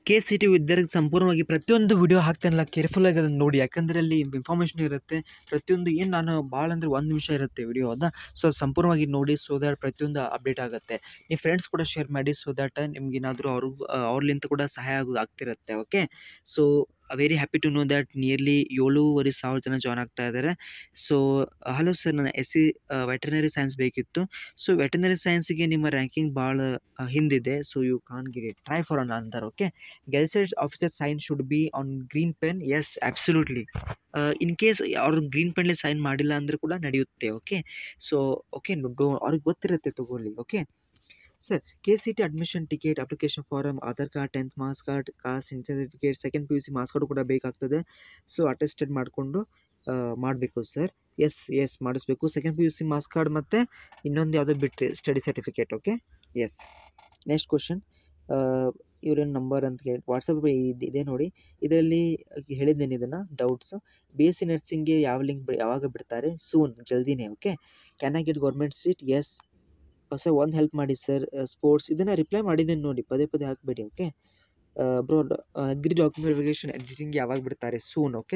K C T ವಿದ್ಯಾರ್ಥಿ ಸಂಪೂರ್ಣವಾಗಿ ಪ್ರತಿಯೊಂದು ವಿಡಿಯೋ ಹಾಕ್ತೇನಲ್ಲ ಕೇರ್ಫುಲ್ಲಾಗಿ ಅದನ್ನು ನೋಡಿ ಯಾಕಂದರೆ ಅಲ್ಲಿ ಇನ್ಫಾರ್ಮೇಷನ್ ಇರುತ್ತೆ ಪ್ರತಿಯೊಂದು ಏನು ನಾನು ಭಾಳ ಅಂದರೆ ಒಂದು ನಿಮಿಷ ಇರುತ್ತೆ ವಿಡಿಯೋ ಹೌದಾ ಸೊ ಸಂಪೂರ್ಣವಾಗಿ ನೋಡಿ ಸೊ ದ್ಯಾಟ್ ಪ್ರತಿಯೊಂದು ಅಪ್ಡೇಟ್ ಆಗುತ್ತೆ ನಿಮ್ಮ ಫ್ರೆಂಡ್ಸ್ ಕೂಡ ಶೇರ್ ಮಾಡಿ ಸೊ ದ್ಯಾಟ್ ನಿಮ್ಗೆ ಏನಾದರೂ ಅವ್ರು ಅವ್ರಲಿಂತ ಕೂಡ ಸಹಾಯ ಆಗೋದು ಆಗ್ತಿರುತ್ತೆ okay so very happy to know that nearly ಏಳೂವರೆ ಸಾವಿರ ಜನ ಜಾಯ್ನ್ ಆಗ್ತಾ ಇದ್ದಾರೆ ಸೊ ಹಲೋ ಸರ್ ನಾನು ಎಸ್ ಸಿ ವೆಟರ್ನರಿ ಸೈನ್ಸ್ ಬೇಕಿತ್ತು ಸೊ ವೆಟರ್ನರಿ ಸೈನ್ಸಿಗೆ ನಿಮ್ಮ ರ್ಯಾಂಕಿಂಗ್ ಭಾಳ ಹಿಂದಿದೆ so you can get it try for another okay gazetted officer sign should be on green pen yes absolutely in case ಅವ್ರು green ಪೆನ್ಲಿ sign ಮಾಡಿಲ್ಲ ಅಂದರೆ ಕೂಡ ನಡೆಯುತ್ತೆ ಓಕೆ ಸೊ ಓಕೆ ಅವ್ರಿಗೆ ಗೊತ್ತಿರುತ್ತೆ ತಗೊಳ್ಳಿ okay sir K C T admission ticket application form Aadhaar card tenth marks card caste in certificate second P U C marks card ಕೂಡ ಬೇಕಾಗ್ತದೆ ಸೊ ಅಟೆಸ್ಟೆಡ್ ಮಾಡಿಕೊಂಡು ಮಾಡಬೇಕು ಸರ್ ಎಸ್ ಎಸ್ ಮಾಡಿಸ್ಬೇಕು second P U C marks card ಮತ್ತು ಇನ್ನೊಂದು ಯಾವುದೋ ಬಿಟ್ಟು study certificate okay yes next question ಇವ್ರೇನು ನಂಬರ್ ಅಂತ ಹೇಳಿ ವಾಟ್ಸಪ್ ಇದೆ ನೋಡಿ ಇದರಲ್ಲಿ ಹೇಳಿದ್ದೇನೆ ಇದನ್ನು ಡೌಟ್ಸು ಬಿ ಎಸ್ ಸಿ ನರ್ಸಿಂಗ್ಗೆ ಯಾವ ಲಿಂಕ್ ಯಾವಾಗ ಬಿಡ್ತಾರೆ ಸೂನ್ ಜಲ್ದಿನೇ okay can I get government seat yes sir ಒಂದು ಹೆಲ್ಪ್ ಮಾಡಿ ಸರ್ ಸ್ಪೋರ್ಟ್ಸ್ ಇದನ್ನು ರಿಪ್ಲೈ ಮಾಡಿದ್ದೇನೆ ನೋಡಿ ಪದೇ ಪದೇ ಹಾಕಬೇಡಿ okay bro agri document verification editing ಯಾವಾಗ ಬಿಡ್ತಾರೆ ಸೂನ್ ಓಕೆ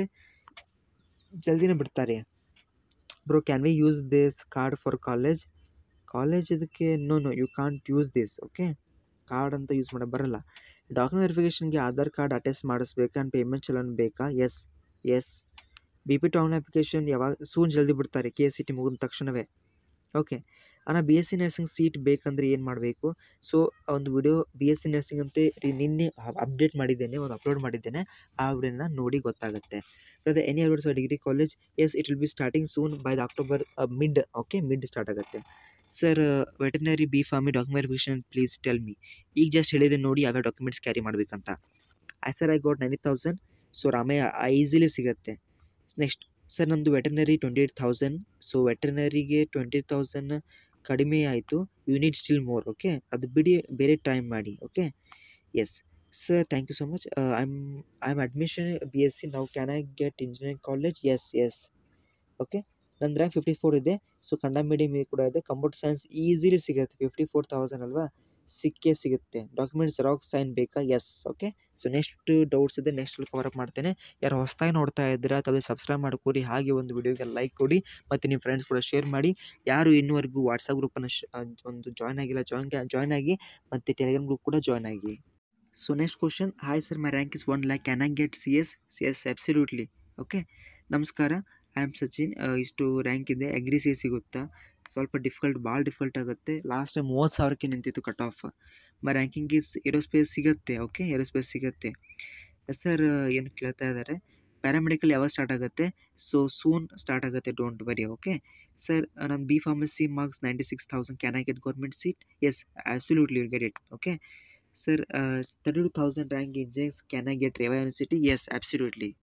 ಜಲ್ದಿನೇ ಬಿಡ್ತಾರೆ bro can we use this card for college college ಇದಕ್ಕೆ no no you can't use this okay card ಅಂತ ಯೂಸ್ ಮಾಡೋಕ್ಕೆ ಬರಲ್ಲ ಡಾಕ್ಯುಮೆಂಟ್ ವೆರಿಫಿಕೇಷನ್ಗೆ ಆಧಾರ್ ಕಾರ್ಡ್ ಅಟೆಸ್ಟ್ ಮಾಡಿಸ್ಬೇಕಾ ಆ್ಯಂಡ್ ಪೇಮೆಂಟ್ ಚಲನ್ ಬೇಕಾ yes S B P town application ಯಾವಾಗ ಸೂನ್ ಜಲ್ದಿ ಬಿಡ್ತಾರೆ ಕೆ ಎಸ್ ಸಿ ಟಿ ಮುಗಿದ ತಕ್ಷಣವೇ ಓಕೆ ಅಣ್ಣ B S C nursing seat ಬೇಕಂದ್ರೆ ಏನು ಮಾಡಬೇಕು ಸೊ ಒಂದು video B S C nursing ಅಂತ ನಿನ್ನೆ ಅಪ್ಡೇಟ್ ಮಾಡಿದ್ದೇನೆ ಒಂದು ಅಪ್ಲೋಡ್ ಮಾಡಿದ್ದೇನೆ ಆ ವಿಡಿಯೋನ ನೋಡಿ ಗೊತ್ತಾಗುತ್ತೆ ಅದೇ any updates degree college yes it will be starting soon by the October mid okay mid start ಆಗುತ್ತೆ sir veterinary B pharm document verification please tell me ಈಗ ಜಸ್ಟ್ ಹೇಳಿದೆ ನೋಡಿ ಯಾವ್ಯಾವ ಡಾಕ್ಯುಮೆಂಟ್ಸ್ ಕ್ಯಾರಿ ಮಾಡಬೇಕಂತ I sir I got ninety thousand so Ramaiah easily ಸಿಗುತ್ತೆ next sir ನಮ್ಮದು veterinary twenty eight thousand so ವೆಟರ್ನರಿಗೆ twenty thousand ಕಡಿಮೆ ಆಯಿತು you need still more okay ಅದು ಬಿಡಿ ಬೇರೆ ಟೈಮ್ ಮಾಡಿ okay yes sir thank you so much I am I am admission B S C ನಾವು can I get engineering college yes yes okay ನನ್ನ rank fifty four ಇದೆ so Kannada medium ಕೂಡ ಇದೆ computer science easily ಸಿಗುತ್ತೆ fifty four thousand ಅಲ್ವಾ ಸಿಕ್ಕೇ ಸಿಗುತ್ತೆ documents xerox sign ಬೇಕಾ yes okay so next doubts ಇದೆ ನೆಕ್ಸ್ಟ್ ಕವರ್ ಅಪ್ ಮಾಡ್ತೇನೆ ಯಾರು ಹೊಸದಾಗಿ ನೋಡ್ತಾ ಇದ್ದೀರಾ ತಪ್ಪದೆ ಸಬ್ಸ್ಕ್ರೈಬ್ ಮಾಡ್ಕೊಡಿ ಹಾಗೆ ಒಂದು ವಿಡಿಯೋಗೆ ಲೈಕ್ ಕೊಡಿ ಮತ್ತು ನಿಮ್ಮ ಫ್ರೆಂಡ್ಸ್ ಕೂಡ ಶೇರ್ ಮಾಡಿ ಯಾರು ಇನ್ನುವರೆಗೂ ವಾಟ್ಸಪ್ ಗ್ರೂಪನ್ನು ಶ್ ಒಂದು ಜಾಯ್ನ್ ಆಗಿಲ್ಲ ಜಾಯ್ನ್ ಜಾಯ್ನ್ ಆಗಿ ಮತ್ತು ಟೆಲಿಗ್ರಾಮ್ ಗ್ರೂಪ್ ಕೂಡ ಜಾಯ್ನ್ ಆಗಿ so next question hi sir my rank is one lakh can I get C S C S absolutely okay ನಮಸ್ಕಾರ ಐ ಆಮ್ ಸಚಿನ್ ಇಷ್ಟು ರ್ಯಾಂಕ್ ಇದೆ ಅಗ್ರಿ ಸಿ ಸಿಗುತ್ತಾ ಸ್ವಲ್ಪ ಡಿಫಿಕಲ್ಟ್ ಭಾಳ ಡಿಫಿಕಲ್ಟ್ ಆಗುತ್ತೆ ಲಾಸ್ಟ್ ಟೈಮ್ ಮೂವತ್ತು ಸಾವಿರಕ್ಕೆ ನಿಂತಿತ್ತು cut off my ranking is aerospace ಸಿಗುತ್ತೆ ಓಕೆ ಏರೋಸ್ಪೇಸ್ ಸಿಗುತ್ತೆ ಸರ್ ಏನು ಕೇಳ್ತಾ ಇದ್ದಾರೆ ಪ್ಯಾರಾಮೆಡಿಕಲ್ ಯಾವಾಗ ಸ್ಟಾರ್ಟ್ ಆಗುತ್ತೆ ಸೊ ಸೂನ್ ಸ್ಟಾರ್ಟ್ ಆಗುತ್ತೆ ಡೋಂಟ್ ವರಿ ಓಕೆ ಸರ್ ನನ್ನ B pharmacy marks ninety six thousand can I get government seat yes absolutely will get it okay sir thirty two thousand rank engineers can I get Reva university yes absolutely